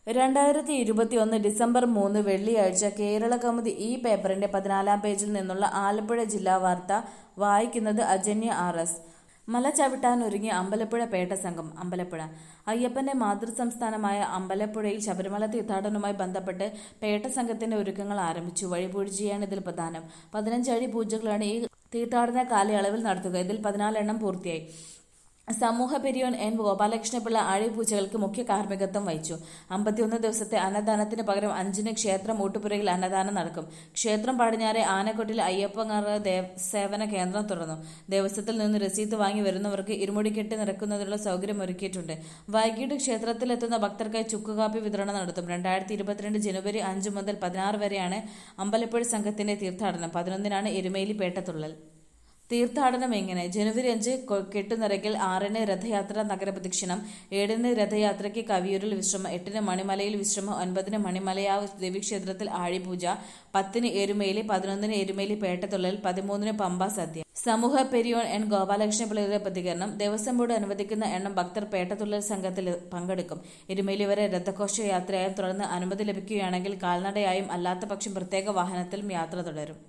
രണ്ടായിരത്തി ഇരുപത്തിയൊന്ന് ഡിസംബർ മൂന്ന് വെള്ളിയാഴ്ച കേരള കൗമുദി ഈ പേപ്പറിന്റെ പതിനാലാം പേജിൽ നിന്നുള്ള ആലപ്പുഴ ജില്ലാ വാർത്ത വായിക്കുന്നത് അജന്യ ആർ എസ് മല ചവിട്ടാനൊരുങ്ങി അമ്പലപ്പുഴ പേട്ട സംഘം അമ്പലപ്പുഴ അയ്യപ്പന്റെ മാതൃസംസ്ഥാനമായ അമ്പലപ്പുഴയിൽ ശബരിമല തീർത്ഥാടനവുമായി ബന്ധപ്പെട്ട് പേട്ട സംഘത്തിന്റെ ഒരുക്കങ്ങൾ ആരംഭിച്ചു വഴിപൂഴ്ചയാണ് ഇതിൽ പ്രധാനം പതിനഞ്ച് അടി പൂജകളാണ് ഈ തീർത്ഥാടന കാലയളവിൽ നടത്തുക ഇതിൽ പതിനാലെണ്ണം പൂർത്തിയായി സമൂഹ പെരിയോൻ എൻ ഗോപാലകൃഷ്ണപിള്ള ആഴിപൂജകൾക്ക് മുഖ്യ കാർമ്മികത്വം വഹിച്ചു അമ്പത്തിയൊന്ന് ദിവസത്തെ അന്നദാനത്തിന് പകരം അഞ്ചിന് ക്ഷേത്രം ഊട്ടുപുരയിൽ അന്നദാനം നടക്കും ക്ഷേത്രം പടിഞ്ഞാറെ ആനക്കൊട്ടിൽ അയ്യപ്പങ്ങാറ ദേവ സേവന കേന്ദ്രം തുറന്നു ദേവസ്വത്തിൽ നിന്ന് രസീത് വാങ്ങി വരുന്നവർക്ക് ഇരുമുടിക്കെട്ടി നിറക്കുന്നതിനുള്ള സൗകര്യം ഒരുക്കിയിട്ടുണ്ട് വൈകിട്ട് ക്ഷേത്രത്തിലെത്തുന്ന ഭക്തർക്കായി ചുക്കുകാപ്പി വിതരണം നടത്തും രണ്ടായിരത്തി ഇരുപത്തിരണ്ട് ജനുവരി അഞ്ച് മുതൽ പതിനാറ് വരെയാണ് അമ്പലപ്പുഴ സംഘത്തിന്റെ തീർത്ഥാടനം പതിനൊന്നിനാണ് എരുമേലി പേട്ടത്തുള്ളൽ തീർത്ഥാടനം എങ്ങനെ ജനുവരി അഞ്ച് കൊ- കെട്ടുനിറയ്ക്കൽ ആറിന് രഥയാത്ര നഗരപ്രദക്ഷിണം ഏഴിന് രഥയാത്രയ്ക്ക് കവിയൂരിൽ വിശ്രമം എട്ടിന് മണിമലയിൽ വിശ്രമം ഒൻപതിന് മണിമലയാവ് ദേവീക്ഷേത്രത്തിൽ ആഴിപൂജ പത്തിന് എരുമേലി പതിനൊന്നിന് എരുമേലി പേട്ടത്തുള്ളൽ പതിമൂന്നിന് പമ്പ സദ്യ സമൂഹ പെരിയോൺ എൻ ഗോപാലകൃഷ്ണ പിള്ളയുടെ പ്രതികരണം ദേവസ്വം ബോർഡ് അനുവദിക്കുന്ന എണ്ണം ഭക്തർ പേട്ടത്തുള്ളൽ സംഘത്തിൽ പങ്കെടുക്കും എരുമേലി വരെ രഥഘോഷ യാത്രയായും തുടർന്ന് അനുമതി ലഭിക്കുകയാണെങ്കിൽ കാൽനടയായും അല്ലാത്ത പക്ഷം പ്രത്യേക വാഹനത്തിലും യാത്ര തുടരും